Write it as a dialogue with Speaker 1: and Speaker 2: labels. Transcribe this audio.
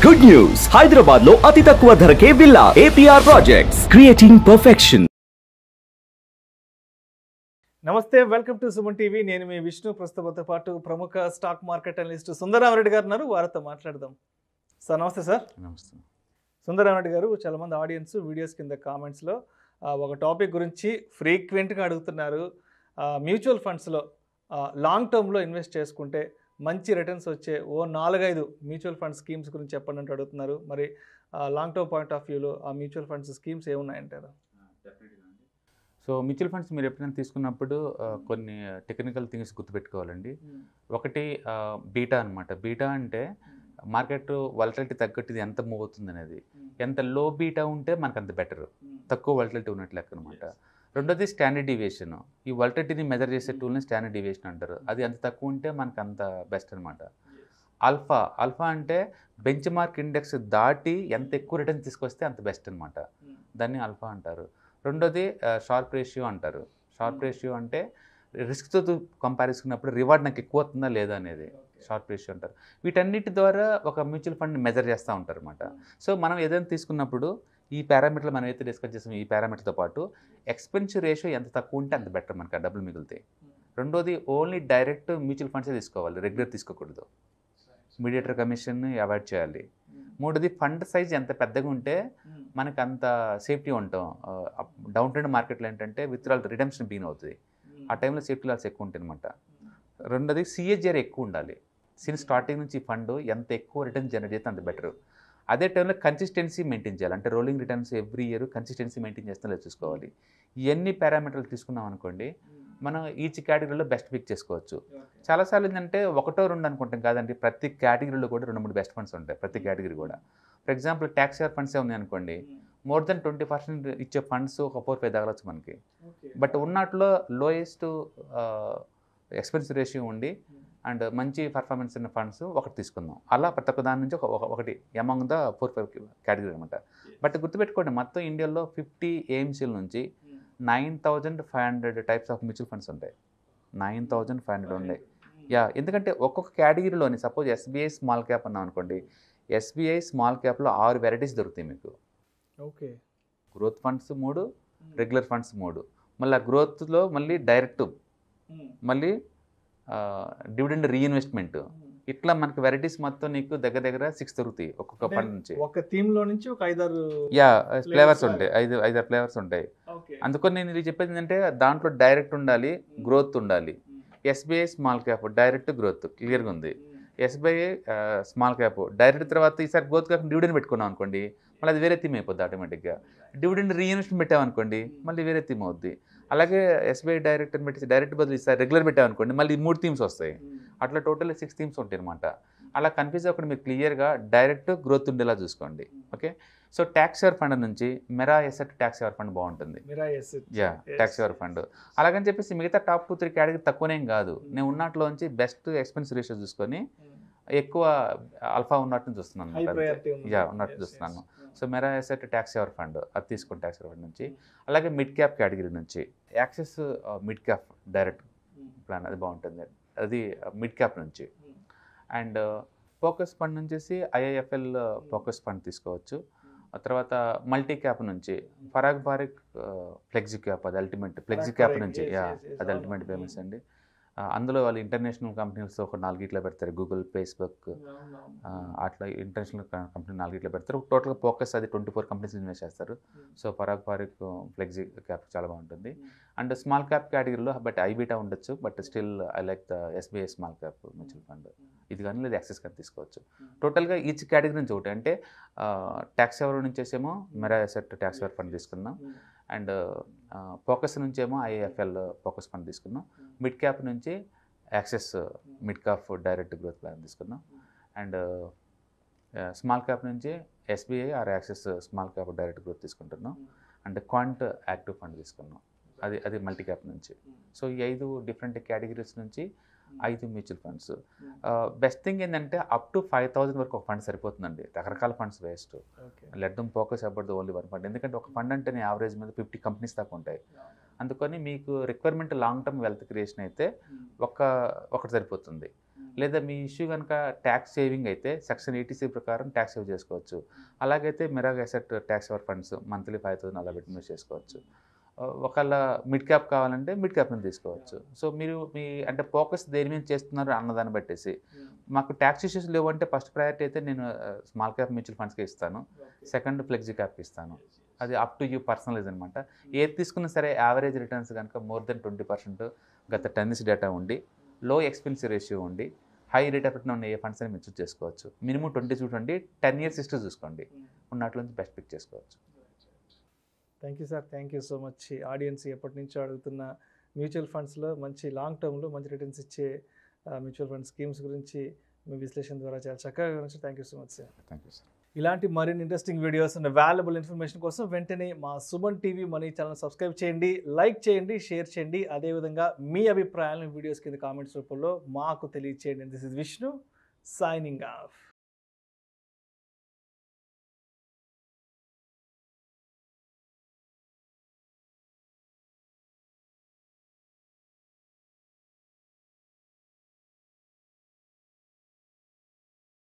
Speaker 1: Good news Hyderabad లో అతి తక్కువ ధరకే villa APR projects creating perfection
Speaker 2: నమస్తే వెల్కమ్ టు సుమన్ టీవీ నేను మీ విష్ణు ప్రస్తుతంతో పాటు ప్రముఖ స్టాక్ మార్కెట్ అనలిస్ట్ సుందరామరెడ్డి గారు ఉన్నారు వారితో మాట్లాడదాం సార్ నమస్తే సార్
Speaker 3: నమస్తే
Speaker 2: సుందరామరెడ్డి గారు చాలా మంది ఆడియన్స్ వీడియోస్ కింద కామెంట్స్లో ఒక టాపిక్ గురించి ఫ్రీక్వెంట్గా అడుగుతున్నారు మ్యూచువల్ ఫండ్స్లో లాంగ్ టర్మ్లో ఇన్వెస్ట్ చేసుకుంటే మంచి రిటర్న్స్ వచ్చే ఓ నాలుగైదు మ్యూచువల్ ఫండ్ స్కీమ్స్ గురించి చెప్పండి అంటూ అడుగుతున్నారు మరి లాంగ్ టర్మ్ పాయింట్ ఆఫ్ వ్యూలో ఆ మ్యూచువల్ ఫండ్స్ స్కీమ్స్ ఏమున్నాయంటారు
Speaker 3: సో మ్యూచువల్ ఫండ్స్ మీరు ఎప్పుడైనా తీసుకున్నప్పుడు ఆ, కొన్ని టెక్నికల్ థింగ్స్ గుర్తుపెట్టుకోవాలండి ఒకటి బీటా అనమాట బీటా అంటే మార్కెట్ వలటిలిటీ తగ్గట్టు ఇది ఎంత మూవ్ అవుతుంది అనేది ఎంత లో బీటా ఉంటే మనకు అంత బెటర్ తక్కువ వలటిలిటీ ఉన్నట్లు లెక్క అనమాట రెండోది స్టాండర్డ్ డివియేషన్ ఈ వలటిలిటీని మెజర్ చేసే టూల్ని స్టాండర్డ్ డివియేషన్ అంటారు అది అంత తక్కువ ఉంటే మనకు అంత బెస్ట్ అనమాట ఆల్ఫా ఆల్ఫా అంటే బెంచ్ మార్క్ ఇండెక్స్ దాటి ఎంత ఎక్కువ రిటర్న్ తీసుకొస్తే అంత బెస్ట్ అనమాట దాన్ని ఆల్ఫా అంటారు రెండోది షార్ప్ రేషియో అంటారు షార్ప్ రేషియో అంటే రిస్క్తో కంపేర్ చేసుకున్నప్పుడు రివార్డ్ నాకు ఎక్కువ వస్తుందా లేదా అనేది షార్ప్ రేషియో అంటారు వీటన్నిటి ద్వారా ఒక మ్యూచువల్ ఫండ్ మెజర్ చేస్తూ ఉంటారు అనమాట సో మనం ఏదైనా తీసుకున్నప్పుడు ఈ పారామీటర్లు మనం అయితే డిస్కస్ చేసాం ఈ పారామీటర్తో పాటు ఎక్స్పెన్సివ్ రేషియో ఎంత తక్కువ ఉంటే అంత బెటర్ మనకు ఆ డబ్బులు మిగులుతాయి రెండోది ఓన్లీ డైరెక్ట్ మ్యూచువల్ ఫండ్సే తీసుకోవాలి రెగ్యులర్ తీసుకోకూడదు మీడియేటర్ కమిషన్ అవాయిడ్ చేయాలి మూడోది ఫండ్ సైజ్ ఎంత పెద్దగా ఉంటే మనకు అంత సేఫ్టీ ఉంటాం డౌన్ ట్రెండ్ మార్కెట్లో ఏంటంటే విత్డ్రాల్ రిడమ్షన్ బీన్ అవుతుంది ఆ టైంలో సేఫ్టీ లాస్ ఎక్కువ ఉంటాయి అనమాట రెండోది సిహెచ్ఆర్ ఎక్కువ ఉండాలి సిన్ స్టార్టింగ్ నుంచి ఫండ్ ఎంత ఎక్కువ రిటర్న్ జనరేట్ చేస్తే అంత బెటర్ అదే టైంలో కన్సిస్టెన్సీ మెయింటైన్ చేయాలి అంటే rolling returns every year consistency maintain చేస్తే లేదు చూసుకోవాలి ఇవన్నీ పారామీటర్లు తీసుకున్నాం అనుకోండి మనం ఈచ్ కేటగిరీలో బెస్ట్ పిక్ చేసుకోవచ్చు చాలాసార్లు ఏంటంటే ఒకటో రెండు అనుకుంటాం కాదండి ప్రతి కేటగిరీలో కూడా రెండు మూడు బెస్ట్ ఫండ్స్ ఉంటాయి ప్రతి కేటగిరీ కూడా ఫర్ ఎగ్జాంపుల్ ట్యాక్స్ ఇయర్ ఫండ్సే ఉన్నాయి అనుకోండి మోర్ దెన్ ట్వంటీ పర్సెంట్ ఇచ్చే ఫండ్స్ ఒక ఫోర్ ఫైవ్ తగలచ్చు మనకి బట్ ఉన్నట్లో లోయెస్ట్ ఎక్స్పెన్సివ్ రేషియో ఉండి అండ్ మంచి పర్ఫార్మెన్స్ ఉన్న ఫండ్స్ ఒకటి తీసుకుందాం అలా ప్రతి ఒక్క దాని నుంచి ఒక ఒక- ఒకటి among the four five category అనమాట బట్ గుర్తుపెట్టుకోండి మొత్తం ఇండియాలో ఫిఫ్టీ ఏఎంసీల నుంచి nine thousand five hundred types of mutual funds ఉంటాయి నైన్ థౌజండ్ ఫైవ్ హండ్రెడ్ ఉన్నాయి యా ఎందుకంటే ఒక్కొక్క కేటగిరీలోని సపోజ్ ఎస్బీఐ స్మాల్ క్యాప్ అన్నాం అనుకోండి ఎస్బీఐ స్మాల్ క్యాప్లో ఆరు వెరైటీస్ దొరుకుతాయి మీకు
Speaker 2: ఓకే
Speaker 3: గ్రోత్ ఫండ్స్ మూడు రెగ్యులర్ ఫండ్స్ మూడు మళ్ళీ ఆ గ్రోత్లో మళ్ళీ డైరెక్ట్ మళ్ళీ డివిడెండ్ రీఇన్వెస్ట్మెంట్ ఇట్లా మనకి వెరైటీస్ మొత్తం నీకు దగ్గర దగ్గర సిక్స్ దొరుకుతాయి ఒక్కొక్క ఫండ్ నుంచి
Speaker 2: ఒక థీమ్ లో నుంచి ఒక ఐదారు
Speaker 3: యా ఫ్లేవర్స్
Speaker 2: లాగా.
Speaker 3: ఉంటాయి ఐదు ఐదారు ఫ్లేవర్స్ ఉంటాయి
Speaker 2: ఓకే
Speaker 3: అందుకని నేను ఇది చెప్పేది ఏంటంటే దాంట్లో డైరెక్ట్ ఉండాలి గ్రోత్ ఉండాలి SBI small cap direct growth క్లియర్గా ఉంది ఎస్బీఐ స్మాల్ క్యాప్ డైరెక్ట్ తర్వాత ఈసారి గ్రోత్ క్యాప్ డివిడెండ్ పెట్టుకున్నాం అనుకోండి మళ్ళీ అది వేరే థీమ్ అయిపోద్ది ఆటోమేటిక్గా డివిడెండ్ రీఇన్వెస్ట్మెంట్ పెట్టామనుకోండి మళ్ళీ వేరే థీమ్ అవుద్ది అలాగే ఎస్బీఐ డైరెక్ట్ అని పెట్టేసి డైరెక్ట్ బదులు ఈసారి రెగ్యులర్ పెట్టామనుకోండి మళ్ళీ ఈ మూడు థీమ్స్ వస్తాయి అట్లా టోటల్ సిక్స్ థీమ్స్ ఉంటాయి అనమాట అలా కన్ఫ్యూజ్ అవ్వకుండా మీరు క్లియర్గా డైరెక్ట్ గ్రోత్ ఉండేలా చూసుకోండి okay so tax saver fund నుంచి Mirae asset tax saver fund బాగుంటుంది
Speaker 2: Mirae yes
Speaker 3: yeah tax saver fund అలాగని చెప్పేసి మిగతా టాప్ టూ త్రీ కేటగిరీ తక్కువనేం కాదు నేను ఉన్నట్లోంచి బెస్ట్ ఎక్స్పెన్స్ రేషియో చూసుకొని ఎక్కువ అల్ఫా ఉన్నట్టు చూస్తున్నాను
Speaker 2: హై
Speaker 3: అన్నమాట అంతే.
Speaker 2: ప్రయారిటీ
Speaker 3: యా ఉన్నట్టు చూస్తున్నాను so Mirae asset tax saver fund అది తీసుకోండి ట్యాక్స్ ఎవర్ ఫండ్ నుంచి అలాగే మిడ్ క్యాప్ కేటగిరీ నుంచి Axis mid cap direct plan అది బాగుంటుంది అది మిడ్ క్యాప్ నుంచి అండ్ ఫోకస్ ఫండ్ నుంచి ఐఐఎఫ్ఎల్ ఫోకస్ ఫండ్ తీసుకోవచ్చు ఆ తర్వాత మల్టీ క్యాప్ నుంచి ఫరాగ్ బారిక్ ఫ్లెక్సీ క్యాప్ అది ultimate flexi
Speaker 2: Farag
Speaker 3: cap
Speaker 2: Bharat,
Speaker 3: నుంచి
Speaker 2: yes,
Speaker 3: యా
Speaker 2: yes, yes,
Speaker 3: అది
Speaker 2: అవును.
Speaker 3: అల్టిమేట్ పేమెంట్స్ అండి ఆ, అందులో వాళ్ళు ఇంటర్నేషనల్ కంపెనీస్ ఒక నాలుగు ఇట్లా పెడతారు గూగుల్ ఫేస్బుక్ ఆ, అట్లా ఇంటర్నేషనల్ కంపెనీ నాలుగు ఇట్లా పెడతారు టోటల్గా ఫోకస్ అది ట్వంటీ ఫోర్ కంపెనీస్ ఇన్వెస్ట్ చేస్తారు so Parag Parikh flexi cap చాలా బాగుంటుంది అండ్ స్మాల్ క్యాప్ కేటగిరీలో బట్ ఐబీటా ఉండొచ్చు but still I like the SBI small cap mutual fund ఇది కానీ లేదా యాక్సెస్ కానీ తీసుకోవచ్చు టోటల్గా ఈచ్ కేటగిరీ నుంచి ఒకటి అంటే ట్యాక్స్ ఎవర్ నుంచి వచ్చేమో Mirae asset tax saver fund తీసుకున్నాం అండ్ ఫోకస్ నుంచేమో ఐఏఎఫ్ఎల్ ఫోకస్ ఫండ్ తీసుకున్నాం మిడ్ క్యాప్ నుంచి Axis mid cap direct growth plan తీసుకున్నాం అండ్ స్మాల్ క్యాప్ నుంచి SBI or Axis small cap direct growth తీసుకుంటున్నాం అండ్ క్వాంట్ యాక్టివ్ ఫండ్ తీసుకున్నాం అది అది మల్టీ క్యాప్ నుంచి సో ఈ ఐదు డిఫరెంట్ కేటగిరీస్ నుంచి ఐదు మ్యూచువల్ ఫండ్స్ బెస్ట్ థింగ్ ఏంటంటే అప్ టు ఫైవ్ థౌసండ్ వరకు ఒక ఫండ్ సరిపోతుందండి రకరకాల funds waste
Speaker 2: okay
Speaker 3: let them focus about the only one fund ఎందుకంటే ఒక ఫండ్ అంటేనే యావరేజ్ మీద ఫిఫ్టీ కంపెనీస్ దాకా ఉంటాయి అందుకని మీకు requirement long term wealth creation అయితే ఒక ఒకటి సరిపోతుంది లేదా మీ ఇష్యూ కనుక ట్యాక్స్ సేవింగ్ అయితే సెక్షన్ ఎయిటీసీ ప్రకారం ట్యాక్స్ సేవ్ చేసుకోవచ్చు అలాగైతే Mirae asset tax saver funds monthly five thousand అలా పెట్టి ఇన్వెస్ట్ చేసుకోవచ్చు ఆ, ఒకవేళ మిడ్ క్యాప్ కావాలంటే మిడ్ క్యాప్ని తీసుకోవచ్చు సో మీరు మీ అంటే ఫోకస్ దేని మీద చేస్తున్నారు అన్నదాన్ని బట్టేసి మాకు ట్యాక్స్ ఇష్యూస్ లేవు అంటే ఫస్ట్ ప్రయారిటీ అయితే నేను స్మాల్ క్యాప్ మ్యూచువల్ ఫండ్స్కి ఇస్తాను సెకండ్ ఫ్లెక్సీ క్యాప్కి ఇస్తాను అది అప్ టు యూ పర్సనలైజ్ అనమాట ఏది తీసుకున్నా సరే యావరేజ్ రిటర్న్స్ కనుక మోర్ దెన్ ట్వంటీ పర్సెంట్ గత టెన్ ఇయర్స్ డేటా ఉండి లో ఎక్స్పెన్స్ రేషియో ఉండి హై రేట్ ఆఫ్ రిటర్న్ ఉన్న ఏ ఫండ్స్ అని మీరు చూస్ చేసుకోవచ్చు మినిమం ట్వంటీ చూడండి టెన్ ఇయర్స్ హిస్టరీ చూసుకోండి ఉన్నట్లు నుంచి బెస్ట్ పిక్ చేసుకోవచ్చు
Speaker 2: thank you sir thank you so much audience ఎప్పటి నుంచో అడుగుతున్న మ్యూచువల్ ఫండ్స్లో మంచి లాంగ్ టర్మ్లో మంచి రిటర్న్స్ ఇచ్చే మ్యూచువల్ ఫండ్ స్కీమ్స్ గురించి మీ విశ్లేషణ ద్వారా చాలా చక్కగా వివరించారు thank you so much sir
Speaker 3: thank you sir
Speaker 2: ఇలాంటి మరిన్ని interesting videos and valuable information కోసం వెంటనే మా Suman TV money channel subscribe చేయండి లైక్ చేయండి షేర్ చేయండి అదేవిధంగా మీ అభిప్రాయాలను వీడియోస్ కింద కామెంట్స్ రూపంలో మాకు తెలియచేయండి this is Vishnu signing of